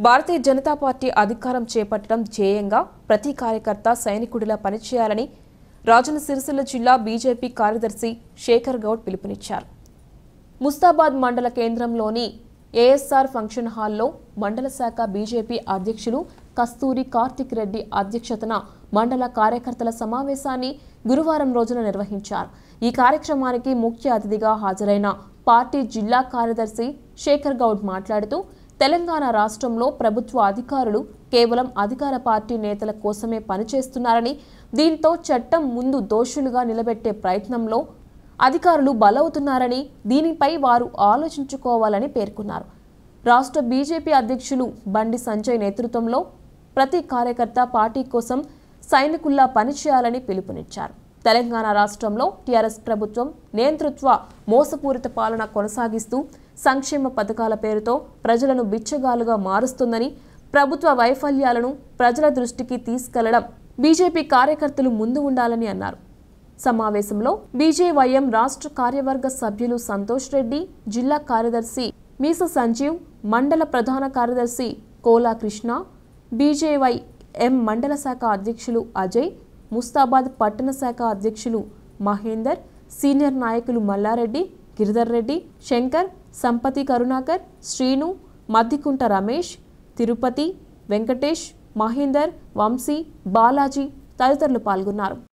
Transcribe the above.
భారతీయ Janata party అధికారం చేపట్టడం ధ్యేయంగా ప్రతి కార్యకర్త సైనికుడిలా పనిచేయాలని రాజన్న సిరిసిల్ల జిల్లా బీజేపీ కార్యదర్శి శేఖర్ గౌడ్ పిలుపునిచ్చారు ముస్తాబాద్ మండల కేంద్రంలోని ఏఎస్ఆర్ ఫంక్షన్ హాల్లో మండల శాఖ బీజేపీ అధ్యక్షులు కస్తూరి కార్తిక్ రెడ్డి అధ్యక్షతన మండల కార్యకర్తల సమావేశాన్ని గురువారం రోజున నిర్వహించారు ఈ కార్యక్రమానికి ముఖ్య అతిథిగా హాజరైన పార్టీ జిల్లా కార్యదర్శి శేఖర్ గౌడ్ మాట్లాడుతూ తెలంగాణ రాష్ట్రంలో ప్రభుత్వ అధికారులు కేవలం అధికార పార్టీ నేతల కోసమే పనిచేస్తున్నారని దీంతో చట్టం ముందు దోషులుగా నిలబెట్టే ప్రయత్నంలో అధికారులు బలవుతున్నారని దీనిపై వారు ఆలోచించుకోవాలని పేర్కొన్నారు రాష్ట్ర బీజేపీ అధ్యక్షులు బండి సంజయ్ నేతృత్వంలో ప్రతి కార్యకర్త పార్టీ కోసం సైనికుల్లా పనిచేయాలని పిలుపునిచ్చారు తెలంగాణ రాష్ట్రంలో టీఆర్ఎస్ ప్రభుత్వం నియంతృత్వ మోసపూరిత పాలన కొనసాగిస్తూ సంక్షేమ పథకాల పేరుతో ప్రజలను బిచ్చగాలుగా మారుస్తుందని ప్రభుత్వ వైఫల్యాలను ప్రజల దృష్టికి తీసుకెళ్లడం బీజేపీ కార్యకర్తలు ముందు ఉండాలని అన్నారు సమావేశంలో బీజేవైఎం రాష్ట్ర కార్యవర్గ సభ్యులు సంతోష్ రెడ్డి జిల్లా కార్యదర్శి మీస సంజీవ్ మండల ప్రధాన కార్యదర్శి కోలా కృష్ణ బీజేవై ఎం మండల శాఖ అధ్యక్షులు అజయ్ ముస్తాబాద్ పట్టణ శాఖ అధ్యక్షులు మహేందర్ సీనియర్ నాయకులు మల్లారెడ్డి గిరిధర్ రెడ్డి శంకర్ సంపతి కరుణాకర్ శ్రీను మద్దికుంట రమేష్ తిరుపతి వెంకటేష్ మహేందర్ వంశీ బాలాజీ తదితరులు పాల్గొన్నారు